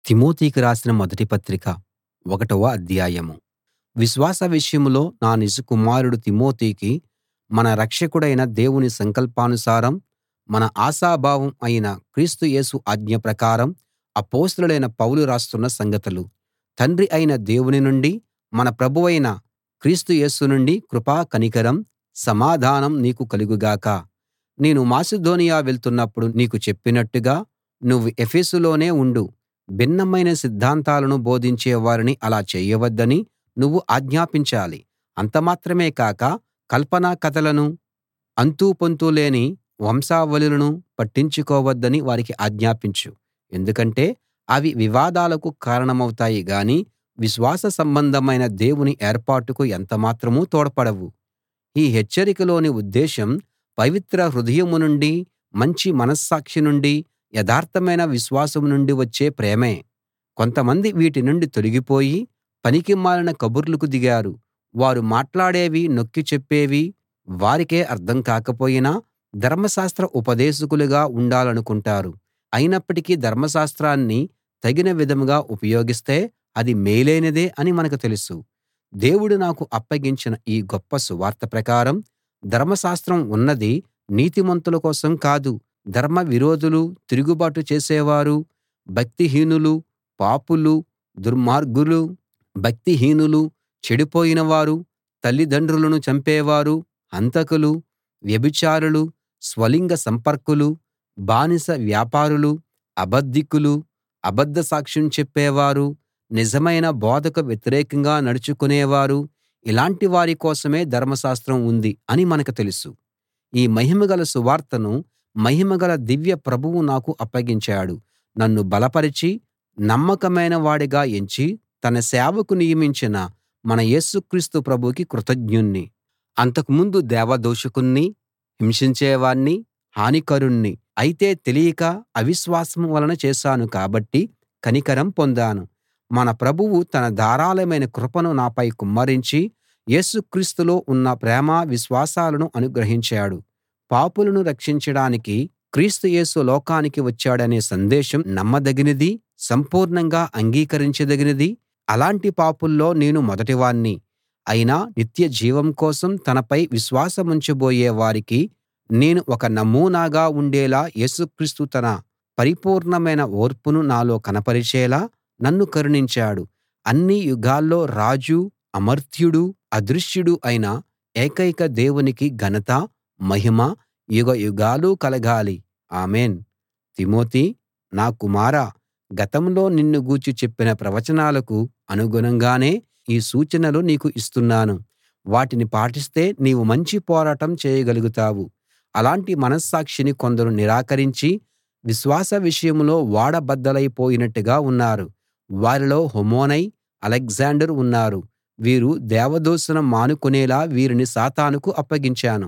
తిమోతికి రాసిన మొదటి పత్రిక ఒకటవ అధ్యాయం విశ్వాస విషయంలో నా నిజ కుమారుడు తిమోతికి మన రక్షకుడైన దేవుని సంకల్పానుసారం మన ఆశాభావం అయిన క్రీస్తు యేసు ఆజ్ఞ ప్రకారం అపొస్తలుడైన పౌలు రాస్తున్న సంగతులు తండ్రి అయిన దేవుని నుండీ మన ప్రభువైన క్రీస్తు యేసు నుండీ కృప కనికరం సమాధానం నీకు కలుగు గాక నేను మాసిదోనియ వెళ్తున్నప్పుడు నీకు చెప్పినట్టుగా నువ్వు ఎఫెసులోనే ఉండు భిన్నమైన సిద్ధాంతాలను బోధించే వారిని అలా చేయవద్దని నువ్వు ఆజ్ఞాపించాలి అంత మాత్రమే కాక కల్పనా కథలనూ అంతూ పొంతూ లేని వంశావళులను పట్టించుకోవద్దని వారికి ఆజ్ఞాపించు ఎందుకంటే అవి వివాదాలకు కారణమౌతాయి గాని విశ్వాస సంబంధమైన దేవుని ఏర్పాటుకు ఎంతమాత్రం తోడ్పడవు ఈ హెచ్చరికలోని ఉద్దేశం పవిత్ర హృదయం నుండీ మంచి మనస్సాక్షి నుండీ యథార్థమైన విశ్వాసం నుండి వచ్చే ప్రేమే కొంతమంది వీటి నుండి తొలగిపోయి పనికిమాలిన కబుర్లకు దిగారు వారు మాట్లాడేవి నొక్కి చెప్పేవి వారికే అర్థం కాకపోయినా ధర్మశాస్త్ర ఉపదేశకులుగా ఉండాలనుకుంటారు అయినప్పటికీ ధర్మశాస్త్రాన్ని తగిన విధంగా ఉపయోగిస్తే అది మేలైనదే అని మనకు తెలుసు దేవుడు నాకు అప్పగించిన ఈ గొప్ప సువార్త ప్రకారం ధర్మశాస్త్రం ఉన్నది నీతిమంతుల కోసం కాదు ధర్మ విరోధులు తిరుగుబాటు చేసేవారు భక్తిహీనులు పాపులు దుర్మార్గులు భక్తిహీనులు చెడిపోయిన వారు తల్లిదండ్రులను చంపేవారు హంతకులు వ్యభిచారులు స్వలింగ సంపర్కులు బానిస వ్యాపారులు అబద్ధికులు అబద్ధ సాక్ష్యం చెప్పేవారు నిజమైన బోధకు వ్యతిరేకంగా నడుచుకునేవారు ఇలాంటి వారి కోసమే ధర్మశాస్త్రం ఉంది అని మనకు తెలుసు ఈ మహిమగల సువార్తను మహిమగల దివ్య ప్రభువు నాకు అప్పగించాడు నన్ను బలపరచి నమ్మకమైన వాడిగా ఎంచి తన సేవకు నియమించిన మన యేసు క్రీస్తు ప్రభువుకి కృతజ్ఞుణ్ణి అంతకుముందు దేవదూషకుణ్ణి హింసించేవాణ్ణి హానికరుణ్ణి అయితే తెలియక అవిశ్వాసం వలన చేశాను కాబట్టి కనికరం పొందాను మన ప్రభువు తన ధారాళమైన కృపను నాపై కుమ్మరించి యేసు క్రీస్తులో ఉన్న ప్రేమ విశ్వాసాలను అనుగ్రహించాడు పాపులను రక్షించడానికి క్రీస్తు యేసు లోకానికి వచ్చాడనే సందేశం నమ్మదగినదీ సంపూర్ణంగా అంగీకరించదగినదీ అలాంటి పాపుల్లో నేను మొదటివాణ్ణి అయినా నిత్య జీవం కోసం తనపై విశ్వాసముంచబోయే వారికి నేను ఒక నమూనాగా ఉండేలా యేసుక్రీస్తు తన పరిపూర్ణమైన ఓర్పును నాలో కనపరిచేలా నన్ను కరుణించాడు అన్ని యుగాల్లో రాజు అమర్త్యుడు అదృశ్యుడు అయిన ఏకైక దేవునికి ఘనత మహిమ యుగయుగాలు కలగాలి ఆమేన్ తిమోతీ నా కుమారా గతంలో నిన్ను గూర్చి చెప్పిన ప్రవచనాలకు అనుగుణంగానే ఈ సూచనలు నీకు ఇస్తున్నాను వాటిని పాటిస్తే నీవు మంచి పోరాటం చేయగలుగుతావు అలాంటి మనస్సాక్షిని కొందరు నిరాకరించి విశ్వాస విషయంలో ఓడబద్దలైపోయినట్టుగా ఉన్నారు వారిలో హుమెనై అలెగ్జాండర్ ఉన్నారు వీరు దేవదూషణ మానుకునేలా వీరిని సాతానుకు అప్పగించాను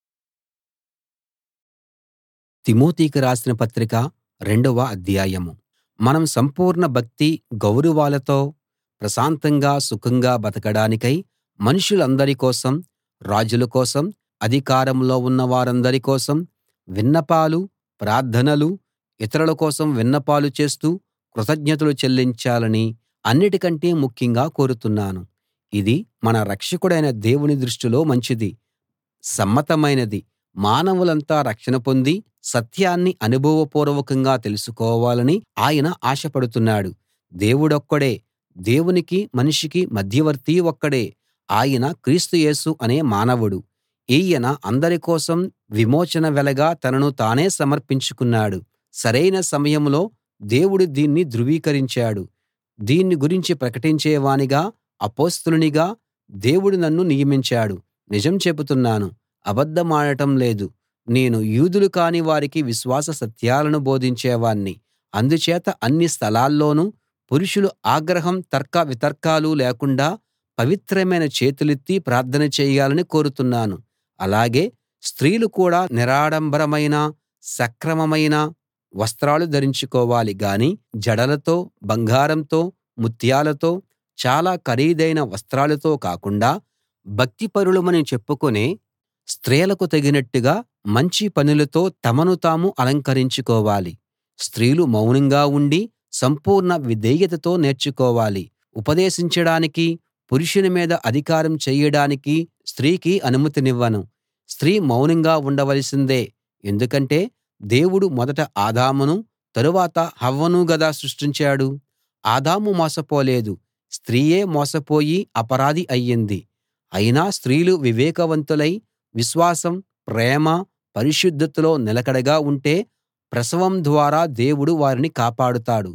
తిమోతికి రాసిన పత్రిక రెండవ అధ్యాయం మనం సంపూర్ణ భక్తి గౌరవాలతో ప్రశాంతంగా సుఖంగా బతకడానికై మనుషులందరి కోసం రాజుల కోసం అధికారంలో ఉన్న వారందరి కోసం విన్నపాలు ప్రార్థనలు ఇతరుల కోసం విన్నపాలు చేస్తూ కృతజ్ఞతలు చెల్లించాలని అన్నిటికంటే ముఖ్యంగా కోరుతున్నాను ఇది మన రక్షకుడైన దేవుని దృష్టిలో మంచిది సమ్మతమైనది మానవులంతా రక్షణ పొంది సత్యాన్ని అనుభవపూర్వకంగా తెలుసుకోవాలని ఆయన ఆశపడుతున్నాడు దేవుడొక్కడే దేవునికి మనిషికి మధ్యవర్తి ఒక్కడే ఆయన క్రీస్తు యేసు అనే మానవుడు ఈయన అందరి కోసం విమోచన వెలగా తనను తానే సమర్పించుకున్నాడు సరైన సమయంలో దేవుడు దీన్ని ధృవీకరించాడు దీన్ని గురించి ప్రకటించేవానిగా అపొస్తలునిగా దేవుడు నన్ను నియమించాడు నిజం చెబుతున్నాను అబద్ధమాడటం లేదు నేను యూదులు కాని వారికి విశ్వాస సత్యాలను బోధించేవాణ్ణి అందుచేత అన్ని స్థలాల్లోనూ పురుషులు ఆగ్రహం తర్క వితర్కాలు లేకుండా పవిత్రమైన చేతులెత్తి ప్రార్థన చేయాలని కోరుతున్నాను అలాగే స్త్రీలు కూడా నిరాడంబరమైన సక్రమమైన వస్త్రాలు ధరించుకోవాలి గాని జడలతో బంగారంతో ముత్యాలతో చాలా ఖరీదైన వస్త్రాలతో కాకుండా భక్తిపరులమని చెప్పుకునే స్త్రీలకు తగినట్టుగా మంచి పనులతో తమను తాము అలంకరించుకోవాలి స్త్రీలు మౌనంగా ఉండి సంపూర్ణ విధేయతతో నేర్చుకోవాలి ఉపదేశించడానికీ పురుషుని మీద అధికారం చెయ్యడానికీ స్త్రీకి అనుమతినివ్వను స్త్రీ మౌనంగా ఉండవలసిందే ఎందుకంటే దేవుడు మొదట ఆదామును తరువాత హవ్వను గదా సృష్టించాడు ఆదాము మోసపోలేదు స్త్రీయే మోసపోయి అపరాధి అయ్యింది అయినా స్త్రీలు వివేకవంతులై విశ్వాసం ప్రేమ పరిశుద్ధతలో నిలకడగా ఉంటే ప్రసవం ద్వారా దేవుడు వారిని కాపాడుతాడు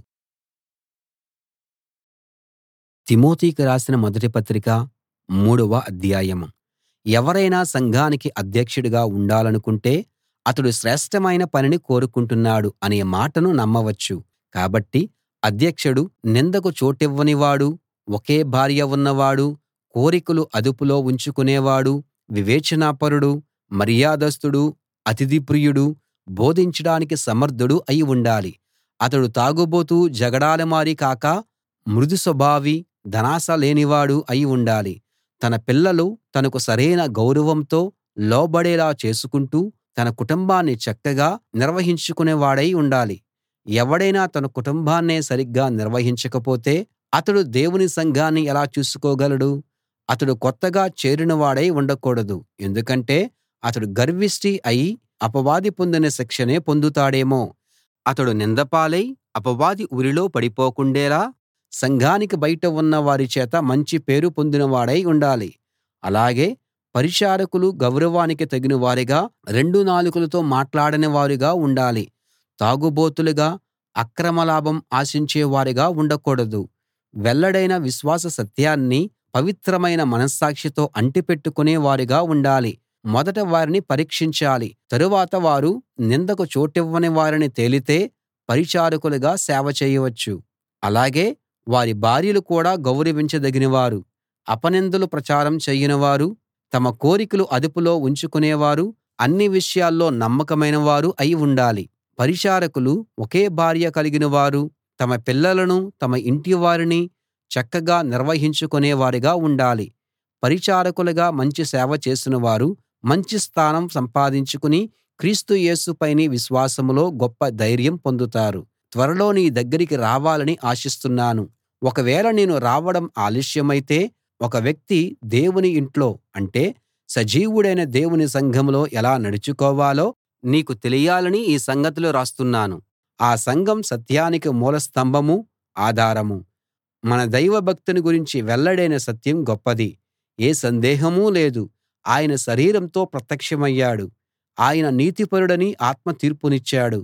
తిమోతికి రాసిన మొదటి పత్రిక మూడవ అధ్యాయం ఎవరైనా సంఘానికి అధ్యక్షుడిగా ఉండాలనుకుంటే అతడు శ్రేష్ఠమైన పనిని కోరుకుంటున్నాడు అనే మాటను నమ్మవచ్చు కాబట్టి అధ్యక్షుడు నిందకు చోటివ్వనివాడు ఒకే భార్య ఉన్నవాడు కోరికలు అదుపులో ఉంచుకునేవాడు వివేచనాపరుడు మర్యాదస్థుడు అతిథి ప్రియుడు బోధించడానికి సమర్థుడు అయి ఉండాలి అతడు తాగుబోతు జగడాలమారి కాక మృదు స్వభావి ధనాశ లేనివాడు అయి ఉండాలి తన పిల్లలు తనకు సరైన గౌరవంతో లోబడేలా చేసుకుంటూ తన కుటుంబాన్ని చక్కగా నిర్వహించుకునేవాడై ఉండాలి ఎవడైనా తన కుటుంబాన్నే సరిగ్గా నిర్వహించకపోతే అతడు దేవుని సంఘాన్ని ఎలా చూసుకోగలడు అతడు కొత్తగా చేరినవాడై ఉండకూడదు ఎందుకంటే అతడు గర్విష్టి అయి అపవాది పొందిన శిక్షనే పొందుతాడేమో అతడు నిందపాలై అపవాది ఉరిలో పడిపోకుండేలా సంఘానికి బయట ఉన్న వారి చేత మంచి పేరు పొందినవాడై ఉండాలి అలాగే పరిచారకులు గౌరవానికి తగినవారుగా రెండు నాలుకలతో మాట్లాడని వారుగా ఉండాలి తాగుబోతులుగా అక్రమ లాభం ఆశించే వారుగా ఉండకూడదు వెల్లడైన విశ్వాస సత్యాన్ని పవిత్రమైన మనస్సాక్షితో అంటిపెట్టుకునే వారుగా ఉండాలి మొదట వారిని పరీక్షించాలి తరువాత వారు నిందకు చోటివ్వని వారని తేలితే పరిచారకులుగా సేవ చేయవచ్చు అలాగే వారి భార్యలు కూడా గౌరవించదగినవారు అపనిందలు ప్రచారం చేయనివారు తమ కోరికలు అదుపులో ఉంచుకునేవారు అన్ని విషయాల్లో నమ్మకమైన వారు అయి ఉండాలి పరిచారకులు ఒకే భార్య కలిగిన వారు తమ పిల్లలను తమ ఇంటివారిని చక్కగా నిర్వహించుకునేవారుగా ఉండాలి పరిచారకులుగా మంచి సేవ చేసినవారు మంచి స్థానం సంపాదించుకుని క్రీస్తు యేసు పైని విశ్వాసంలో గొప్ప ధైర్యం పొందుతారు త్వరలో నీ దగ్గరికి రావాలని ఆశిస్తున్నాను ఒకవేళ నేను రావడం ఆలస్యమైతే ఒక వ్యక్తి దేవుని ఇంట్లో అంటే సజీవుడైన దేవుని సంఘంలో ఎలా నడుచుకోవాలో నీకు తెలియాలని ఈ సంగతులు రాస్తున్నాను ఆ సంఘం సత్యానికి మూల స్తంభమూ ఆధారమూ మన దైవభక్తిని గురించి వెల్లడైన సత్యం గొప్పది ఏ సందేహమూ లేదు ఆయన శరీరంతో ప్రత్యక్షమయ్యాడు ఆయన నీతిపరుడని ఆత్మ తీర్పునిచ్చాడు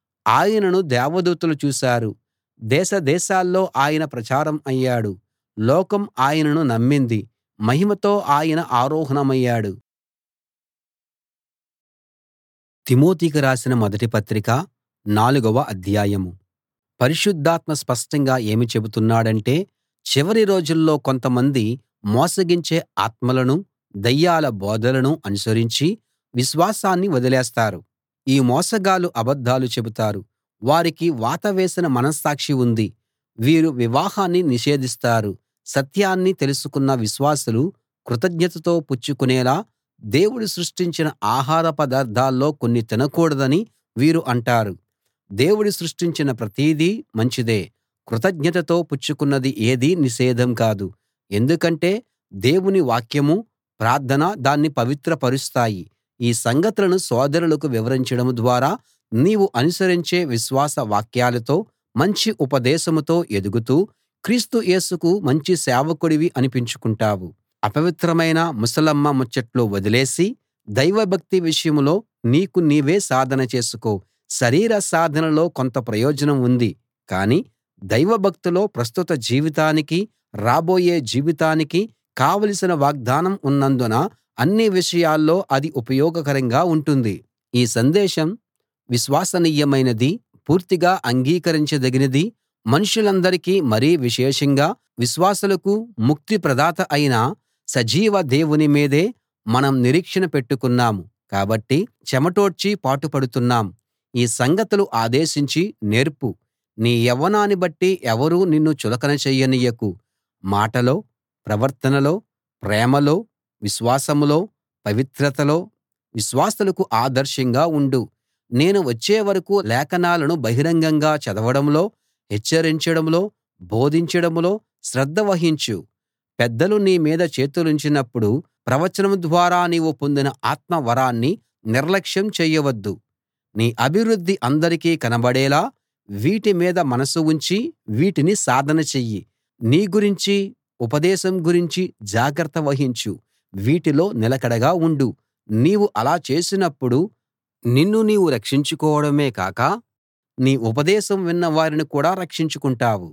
ఆయనను దేవదూతలు చూశారు దేశ దేశాల్లో ఆయన ప్రచారం అయ్యాడు లోకం ఆయనను నమ్మింది మహిమతో ఆయన ఆరోహణమయ్యాడు తిమోతికి రాసిన మొదటి పత్రిక నాలుగవ అధ్యాయం పరిశుద్ధాత్మ స్పష్టంగా ఏమి చెబుతున్నాడంటే చివరి రోజుల్లో కొంతమంది మోసగించే ఆత్మలను దయ్యాల బోధలను అనుసరించి విశ్వాసాన్ని వదిలేస్తారు ఈ మోసగాళ్ళు అబద్ధాలు చెబుతారు వారికి వాత వేసిన మనస్సాక్షి ఉంది వీరు వివాహాన్ని నిషేధిస్తారు సత్యాన్ని తెలుసుకున్న విశ్వాసులు కృతజ్ఞతతో పుచ్చుకునేలా దేవుడు సృష్టించిన ఆహార పదార్థాల్లో కొన్ని తినకూడదని వీరు అంటారు దేవుడు సృష్టించిన ప్రతిదీ మంచిదే కృతజ్ఞతతో పుచ్చుకున్నది ఏదీ నిషేధం కాదు ఎందుకంటే దేవుని వాక్యమూ ప్రార్థన దాన్ని పవిత్రపరుస్తాయి ఈ సంగతులను సోదరులకు వివరించడం ద్వారా నీవు అనుసరించే విశ్వాస వాక్యాలతో మంచి ఉపదేశంతో ఎదుగుతూ క్రీస్తు యేసుకు మంచి సేవకుడివి అనిపించుకుంటావు అపవిత్రమైన ముసలమ్మ ముచ్చట్లు వదిలేసి దైవభక్తి విషయంలో నీకు నీవే సాధన చేసుకో శరీర సాధనలో కొంత ప్రయోజనం ఉంది కానీ దైవభక్తిలో ప్రస్తుత జీవితానికి రాబోయే జీవితానికి కావలసిన వాగ్దానం ఉన్నందున అన్ని విషయాల్లో అది ఉపయోగకరంగా ఉంటుంది ఈ సందేశం విశ్వసనీయమైనది పూర్తిగా అంగీకరించదగినది మనుషులందరికీ మరీ విశేషంగా విశ్వాసులకు ముక్తి ప్రదాత అయిన సజీవ దేవుని మీదే మనం నిరీక్షణ పెట్టుకున్నాం కాబట్టి చెమటోడ్చి పాటుపడుతున్నాం ఈ సంగతులు ఆదేశించి నేర్పు నీ యవ్వనాన్ని బట్టి ఎవరూ నిన్ను చులకన చెయ్యనియ్యకు మాటలో ప్రవర్తనలో ప్రేమలో విశ్వాసంలో పవిత్రతలో విశ్వాసులకు ఆదర్శంగా ఉండు నేను వచ్చే వరకూ లేఖనాలను బహిరంగంగా చదవడంలో హెచ్చరించడంలో బోధించడంలో శ్రద్ధ వహించు పెద్దలు నీ మీద చేతులుంచినప్పుడు ప్రవచనం ద్వారా నీవు పొందిన ఆత్మ వరాన్ని నిర్లక్ష్యం చేయవద్దు నీ అభివృద్ధి అందరికీ కనబడేలా వీటి మీద మనసు ఉంచి వీటిని సాధన చెయ్యి నీ గురించి ఉపదేశం గురించి జాగ్రత్త వహించు వీటిలో నిలకడగా ఉండు నీవు అలా చేసినప్పుడు నిన్ను నీవు రక్షించుకోవడమే కాక నీ ఉపదేశం విన్న వారిని కూడా రక్షించుకుంటావు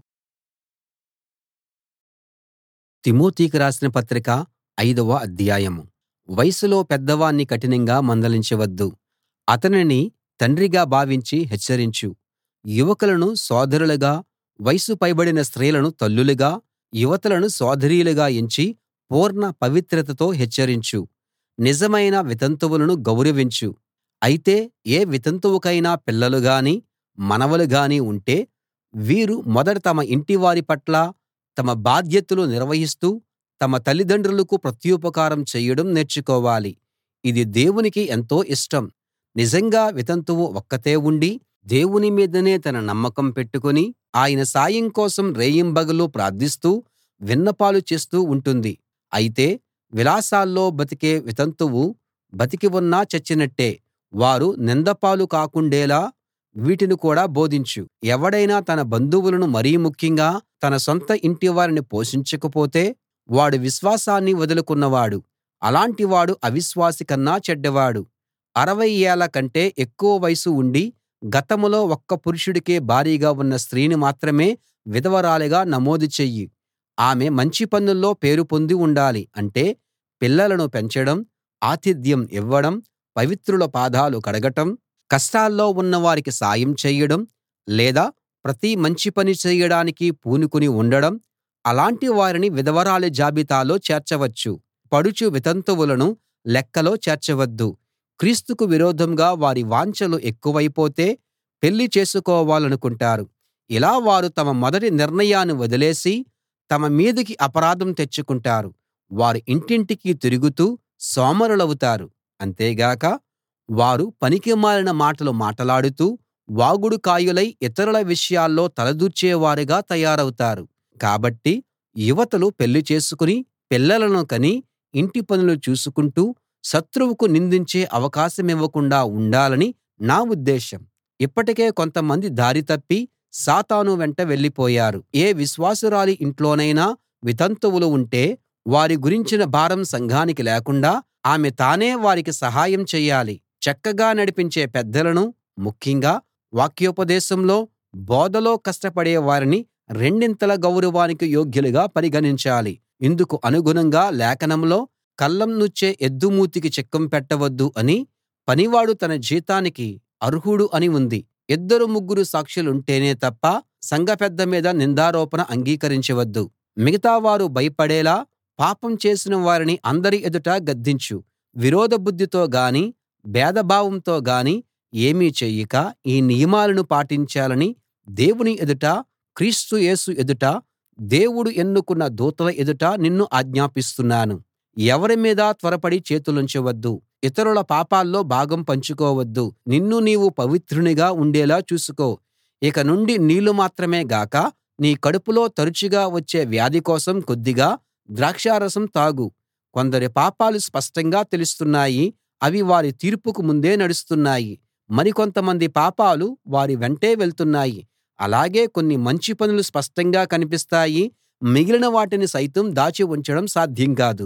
తిమోతికి రాసిన పత్రిక ఐదవ అధ్యాయం వయసులో పెద్దవాణ్ణి కఠినంగా మందలించవద్దు అతనిని తండ్రిగా భావించి హెచ్చరించు యువకులను సోదరులుగా వయసు పైబడిన స్త్రీలను తల్లులుగా యువతులను సోదరీలుగా ఎంచి పూర్ణ పవిత్రతతో హెచ్చరించు నిజమైన వితంతువులను గౌరవించు అయితే ఏ వితంతువుకైనా పిల్లలు గాని మనవలు గాని ఉంటే వీరు మొదట తమ ఇంటివారి పట్ల తమ బాధ్యతలు నిర్వహిస్తూ తమ తల్లిదండ్రులకు ప్రత్యుపకారం చేయడం నేర్చుకోవాలి ఇది దేవునికి ఎంతో ఇష్టం నిజంగా వితంతువు ఒక్కతే ఉండి దేవుని మీదనే తన నమ్మకం పెట్టుకుని ఆయన సాయం కోసం రేయింబగళ్ళు ప్రార్థిస్తూ విన్నపాలు చేస్తూ ఉంటుంది అయితే విలాసాల్లో బతికే వితంతువు బతికి ఉన్నా చచ్చినట్టే వారు నిందపాలు కాకుండేలా వీటిని కూడా బోధించు ఎవడైనా తన బంధువులను మరీ ముఖ్యంగా తన సొంత ఇంటివారిని పోషించకపోతే వాడు విశ్వాసాన్ని వదులుకున్నవాడు అలాంటి వాడు అవిశ్వాసి కన్నా చెడ్డవాడు అరవై ఏళ్ల కంటే ఎక్కువ వయసు ఉండి గతంలో ఒక్క పురుషుడికే భార్యగా ఉన్న స్త్రీని మాత్రమే విధవరాలిగా నమోదు చెయ్యి ఆమె మంచి పనుల్లో పేరు పొంది ఉండాలి అంటే పిల్లలను పెంచడం ఆతిథ్యం ఇవ్వడం పవిత్రుల పాదాలు కడగటం కష్టాల్లో ఉన్నవారికి సాయం చేయడం లేదా ప్రతి మంచి పని చేయడానికి పూనుకుని ఉండడం అలాంటి వారిని విధవరాలి జాబితాలో చేర్చవచ్చు పడుచు వితంతువులను లెక్కలో చేర్చవద్దు క్రీస్తుకు విరోధంగా వారి వాంఛలు ఎక్కువైపోతే పెళ్లి చేసుకోవాలనుకుంటారు ఇలా వారు తమ మొదటి నిర్ణయాన్ని వదిలేసి తమ మీదికి అపరాధం తెచ్చుకుంటారు వారు ఇంటింటికి తిరుగుతూ సోమరులవుతారు అంతేగాక వారు పనికిమాలిన మాటలు మాటలాడుతూ వాగుడుకాయలై ఇతరుల విషయాల్లో తలదూర్చేవారుగా తయారవుతారు కాబట్టి యువతులు పెళ్లి చేసుకుని పిల్లలను కని ఇంటి పనులు చూసుకుంటూ శత్రువుకు నిందించే అవకాశమివ్వకుండా ఉండాలని నా ఉద్దేశం ఇప్పటికే కొంతమంది దారి తప్పి సాతాను వెంట వెళ్ళిపోయారు ఏ విశ్వాసురాలి ఇంట్లోనైనా వితంతువులు ఉంటే వారి గురించిన భారం సంఘానికి లేకుండా ఆమె తానే వారికి సహాయం చెయ్యాలి చక్కగా నడిపించే పెద్దలను ముఖ్యంగా వాక్యోపదేశంలో బోధలో కష్టపడే వారిని రెండింతల గౌరవానికి యోగ్యులుగా పరిగణించాలి ఇందుకు అనుగుణంగా లేఖనంలో కళ్ళం నూర్చే ఎద్దు మూతికి చిక్కం పెట్టవద్దు అని పనివాడు తన జీతానికి అర్హుడు అని ఉంది ఇద్దరు ముగ్గురు సాక్షులుంటేనే తప్ప సంఘ పెద్ద మీద నిందారోపణ అంగీకరించవద్దు మిగతా వారు భయపడేలా పాపం చేసిన వారిని అందరి ఎదుట గద్దించు విరోధ బుద్ధితో గానీ భేదభావంతో గానీ ఏమీ చెయ్యక ఈ నియమాలను పాటించాలని దేవుని ఎదుట క్రీస్తు యేసు ఎదుట దేవుడు ఎన్నుకున్న దూతల ఎదుట నిన్ను ఆజ్ఞాపిస్తున్నాను ఎవరి మీదా త్వరపడి చేతులుంచవద్దు ఇతరుల పాపాల్లో భాగం పంచుకోవద్దు నిన్ను నీవు పవిత్రునిగా ఉండేలా చూసుకో ఇక నుండి నీళ్ళు మాత్రమే గాక నీ కడుపులో తరచుగా వచ్చే వ్యాధి కోసం కొద్దిగా ద్రాక్షారసం తాగు కొందరి పాపాలు స్పష్టంగా తెలుస్తున్నాయి అవి వారి తీర్పుకు ముందే నడుస్తున్నాయి మరికొంతమంది పాపాలు వారి వెంటే వెళ్తున్నాయి అలాగే కొన్ని మంచి పనులు స్పష్టంగా కనిపిస్తాయి మిగిలిన వాటిని సైతం దాచి ఉంచడం సాధ్యం కాదు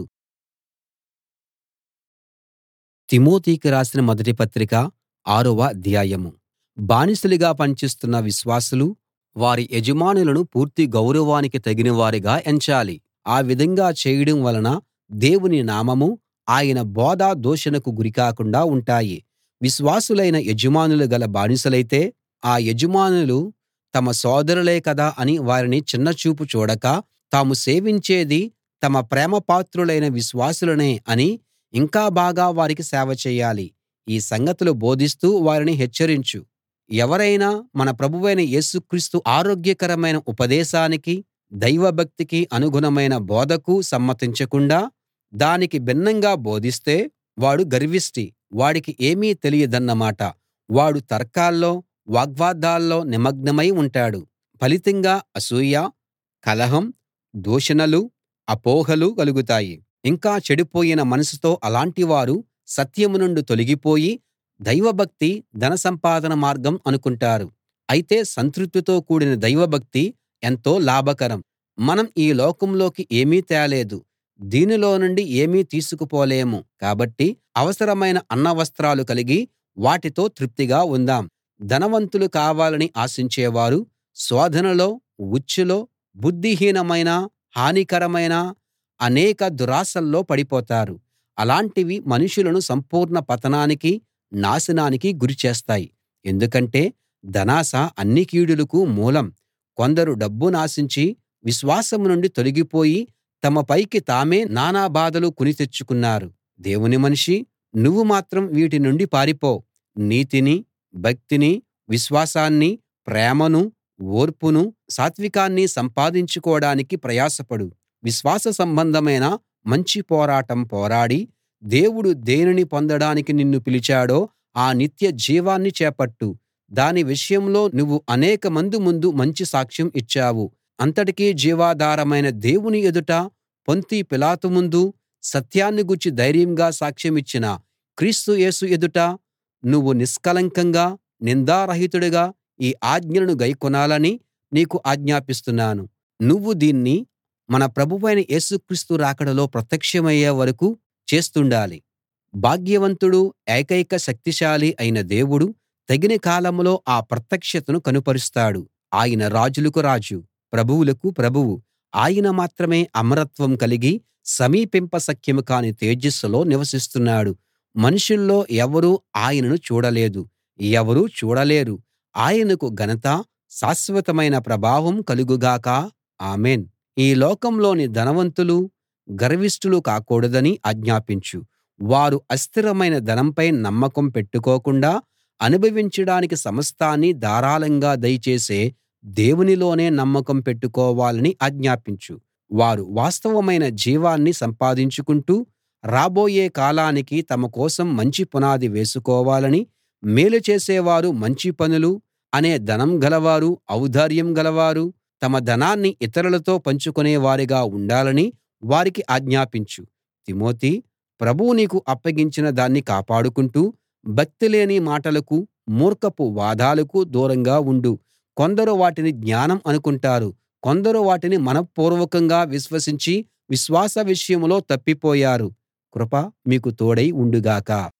తిమోతికి రాసిన మొదటి పత్రిక ఆరవ అధ్యాయం బానిసలుగా పనిచేస్తున్న విశ్వాసులు వారి యజమానులను పూర్తి గౌరవానికి తగినవారుగా ఎంచాలి ఆ విధంగా చేయడం వలన దేవుని నామమూ ఆయన బోధ దూషణకు గురికాకుండా ఉంటాయి విశ్వాసులైన యజమానులు గల బానిసలైతే ఆ యజమానులు తమ సోదరులే కదా అని వారిని చిన్నచూపు చూడక తాము సేవించేది తమ ప్రేమపాత్రులైన విశ్వాసులనే అని ఇంకా బాగా వారికి సేవ చేయాలి ఈ సంగతులు బోధిస్తూ వారిని హెచ్చరించు ఎవరైనా మన ప్రభువైన యేసు క్రీస్తు ఆరోగ్యకరమైన ఉపదేశానికి దైవభక్తికి అనుగుణమైన బోధకు సమ్మతించకుండా దానికి భిన్నంగా బోధిస్తే వాడు గర్విష్టి వాడికి ఏమీ తెలియదన్నమాట వాడు తర్కాల్లో వాగ్వాదాల్లో నిమగ్నమై ఉంటాడు ఫలితంగా అసూయ కలహం దూషణలు అపోహలు కలుగుతాయి ఇంకా చెడిపోయిన మనసుతో అలాంటి వారు సత్యం నుండి తొలగిపోయి దైవభక్తి ధన సంపాదన మార్గం అనుకుంటారు అయితే సంతృప్తితో కూడిన దైవభక్తి ఎంతో లాభకరం మనం ఈ లోకంలోకి ఏమీ తేలేదు దీనిలో నుండి ఏమీ తీసుకుపోలేము కాబట్టి అవసరమైన అన్నవస్త్రాలు కలిగి వాటితో తృప్తిగా ఉందాం ధనవంతులు కావాలని ఆశించేవారు శోధనలో ఉచ్చులో బుద్ధిహీనమైన హానికరమైన అనేక దురాశల్లో పడిపోతారు అలాంటివి మనుషులను సంపూర్ణ పతనానికి నాశనానికి గురిచేస్తాయి ఎందుకంటే ధనాశ అన్ని కీడులకు మూలం కొందరు డబ్బునాశించి విశ్వాసం నుండి తొలగిపోయి తమ పైకి తామే నానా బాధలు కొని తెచ్చుకున్నారు దేవుని మనిషీ నువ్వు మాత్రం వీటి నుండి పారిపో నీతిని భక్తిని విశ్వాసాన్ని ప్రేమను ఓర్పును సాత్వికాన్ని సంపాదించుకోడానికి ప్రయాసపడు విశ్వాస సంబంధమైన మంచి పోరాటం పోరాడి దేవుడు దేనిని పొందడానికి నిన్ను పిలిచాడో ఆ నిత్య జీవాన్ని చేపట్టు దాని విషయంలో నువ్వు అనేకమంది ముందు మంచి సాక్ష్యం ఇచ్చావు అంతటికీ జీవాధారమైన దేవుని ఎదుట పొంతి పిలాతు ముందు సత్యాన్ని గూర్చి ధైర్యంగా సాక్ష్యమిచ్చిన క్రీస్తు యేసు ఎదుట నువ్వు నిష్కళంకంగా నిందారహితుడిగా ఈ ఆజ్ఞలను గైకొనాలని నీకు ఆజ్ఞాపిస్తున్నాను నువ్వు దీన్ని మన ప్రభువైన యేసుక్రీస్తు రాకడలో ప్రత్యక్షమయ్యే వరకూ చేస్తుండాలి భాగ్యవంతుడు ఏకైక శక్తిశాలి అయిన దేవుడు తగిన కాలంలో ఆ ప్రత్యక్షతను కనుపరుస్తాడు ఆయన రాజులకు రాజు ప్రభువులకు ప్రభువు ఆయన మాత్రమే అమరత్వం కలిగి సమీపింప శక్యం కాని తేజస్సులో నివసిస్తున్నాడు మనుషుల్లో ఎవరూ ఆయనను చూడలేదు ఎవరూ చూడలేరు ఆయనకు ఘనత శాశ్వతమైన ప్రభావం కలుగు గాక ఆమేన్ ఈ లోకంలోని ధనవంతులు గర్విష్ఠులు కాకూడదని ఆజ్ఞాపించు వారు అస్థిరమైన ధనంపై నమ్మకం పెట్టుకోకుండా అనుభవించడానికి సమస్తాన్నీ ధారాళంగా దయచేసే దేవునిలోనే నమ్మకం పెట్టుకోవాలని ఆజ్ఞాపించు వారు వాస్తవమైన జీవాన్ని సంపాదించుకుంటూ రాబోయే కాలానికి తమ కోసం మంచి పునాది వేసుకోవాలని మేలు చేసేవారు మంచి పనులు అనే ధనం గలవారు ఔదార్యం గలవారు తమ ధనాన్ని ఇతరులతో పంచుకునే వారిగా ఉండాలని వారికి ఆజ్ఞాపించు తిమోతీ ప్రభువు నీకు అప్పగించిన దాన్ని కాపాడుకుంటూ భక్తిలేని మాటలకు మూర్ఖపు వాదాలకు దూరంగా ఉండు కొందరు వాటిని జ్ఞానం అనుకుంటారు కొందరు వాటిని మనఃపూర్వకంగా విశ్వసించి విశ్వాస విషయంలో తప్పిపోయారు కృప మీకు తోడై ఉండుగాక